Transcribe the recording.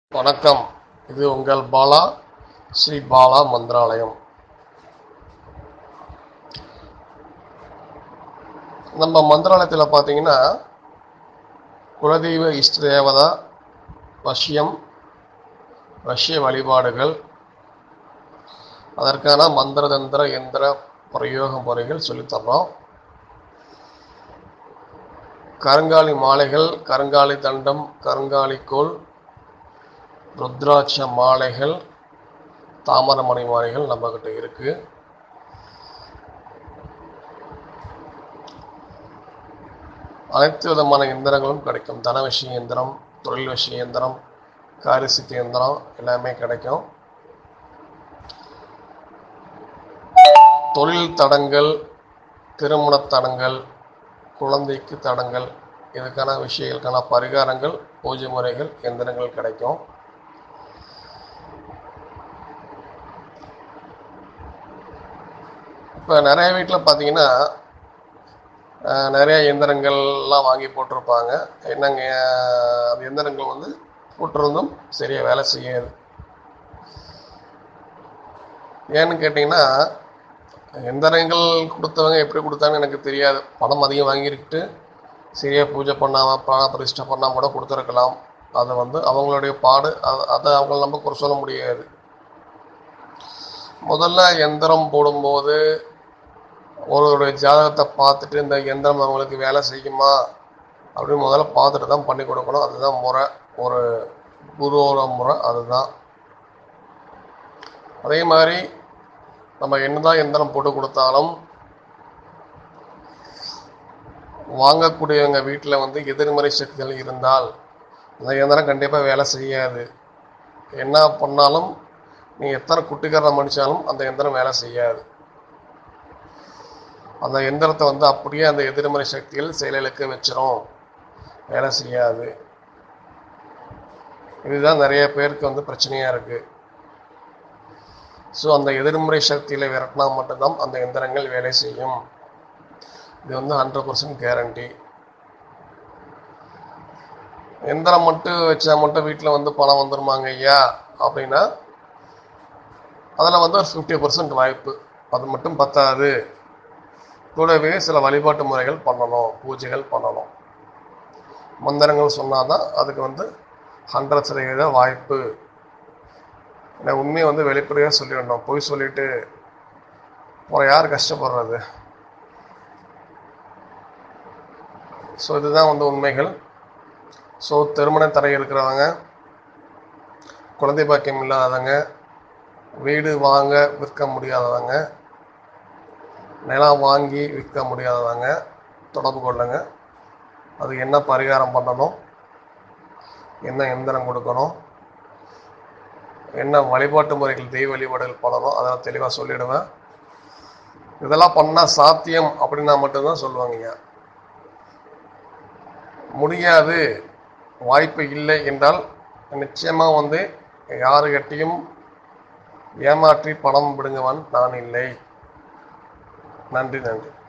வணக்கம் இது உங்கள் பாலா ஸ்ரீ பாலா மந்திராலயம் நம்ம மந்திராலயத்தில் பார்த்தீங்கன்னா குலதெய்வ இஷ்ட தேவதா வஷ்யம் வஷ்ய வழிபாடுகள் அதற்கான மந்திர தந்திர எந்திர பிரயோக முறைகள் சொல்லித்தர்றோம் கருங்காலி மாலைகள் கருங்காலி தண்டம் கருங்காலி கோல் ருத்ராட்ச மாலைகள் தாமரமணி மாலைகள் நம்மக்கிட்ட இருக்கு அனைத்து விதமான எந்திரங்களும் கிடைக்கும் தன விஷய இயந்திரம் தொழில் விஷய இயந்திரம் காரிசித்தி இயந்திரம் எல்லாமே கிடைக்கும் தொழில் தடங்கள் திருமண தடங்கள் குழந்தைக்கு தடங்கள் இதுக்கான விஷயங்களுக்கான பரிகாரங்கள் பூஜை முறைகள் எந்திரங்கள் கிடைக்கும் இப்போ நிறைய வீட்டில் பார்த்தீங்கன்னா அஹ், நிறைய எந்திரங்கள்லாம் வாங்கி போட்டிருப்பாங்க என்னங்க அந்த எந்திரங்கள் வந்து போட்டிருந்தும் சரியாக வேலை செய்யாது ஏன்னு கேட்டிங்கன்னா எந்திரங்கள் கொடுத்தவங்க எப்படி கொடுத்தாங்கன்னு எனக்கு தெரியாது பணம் அதிகம் வாங்கிக்கிட்டு சரியாக பூஜை பண்ணாமல் பிராண பிரதிஷ்டை பண்ணாமல் கூட கொடுத்துருக்கலாம் அது வந்து அவங்களுடைய பாடு அது அதை அவங்கள நம்ம குறை சொல்ல முடியாது முதல்ல எந்திரம் போடும்போது ஒருவருடைய ஜாதகத்தை பார்த்துட்டு இந்த எந்திரம் அவங்களுக்கு வேலை செய்யுமா அப்படின்னு முதல்ல பார்த்துட்டு தான் பண்ணி கொடுக்கணும் அதுதான் முறை ஒரு குருவோட முறை அதுதான் அதே மாதிரி நம்ம என்னதான் எந்திரம் போட்டு கொடுத்தாலும் வாங்கக்கூடியவங்க வீட்டில் வந்து எதிர்மறை சக்திகள் இருந்தால் அந்த இயந்திரம் கண்டிப்பாக வேலை செய்யாது என்ன பண்ணாலும் நீ எத்தனை குட்டிக்காரனை மடித்தாலும் அந்த எந்திரம் வேலை செய்யாது அந்த எந்திரத்தை வந்து அப்படியே அந்த எதிர்மறை சக்திகள் செயலிழக்க வச்சிரும் வேலை செய்யாது இதுதான் நிறைய பேருக்கு வந்து பிரச்சனையாக இருக்குது ஸோ அந்த எதிர்மறை சக்திகளை விரட்டினா மட்டும்தான் அந்த எந்திரங்கள் வேலை செய்யும் இது வந்து ஹண்ட்ரட் பர்சன்ட் கேரண்டி எந்திரம் மட்டும் வச்சா மட்டும் வீட்டில் வந்து பணம் வந்துருமாங்க ஐயா அப்படின்னா அதில் வந்து ஒரு ஃபிஃப்டி பர்சன்ட் வாய்ப்பு அது மட்டும் பத்தாது கூடவே சில வழிபாட்டு முறைகள் பண்ணணும் பூஜைகள் பண்ணணும் மந்திரங்கள் சொன்னால் தான் அதுக்கு வந்து ஹண்ட்ரட் சதவீத வாய்ப்பு இந்த உண்மையை வந்து வெளிப்படையாக சொல்லிடணும் பொய் சொல்லிட்டு அப்புறம் யார் கஷ்டப்படுறது ஸோ இதுதான் வந்து உண்மைகள் ஸோ திருமண தடை இருக்கிறவங்க குழந்தை பாக்கியம் இல்லாதவங்க வீடு வாங்க விற்க முடியாதவங்க நிலம் வாங்கி விற்க முடியாதவங்க தொடர்பு கொள்ளுங்க அது என்ன பரிகாரம் பண்ணணும் என்ன எந்திரம் கொடுக்கணும் என்ன வழிபாட்டு முறைகள் தெய்வ வழிபாடுகள் பண்ணணும் அதெல்லாம் தெளிவாக சொல்லிடுவேன் இதெல்லாம் பண்ணால் சாத்தியம் அப்படின்னா மட்டும்தான் சொல்லுவாங்கய்யா முடியாது வாய்ப்பு இல்லை என்றால் நிச்சயமாக வந்து யாருகிட்டையும் ஏமாற்றி பணம் பிடுங்குவன் நான் இல்லை நன்றி நன்றி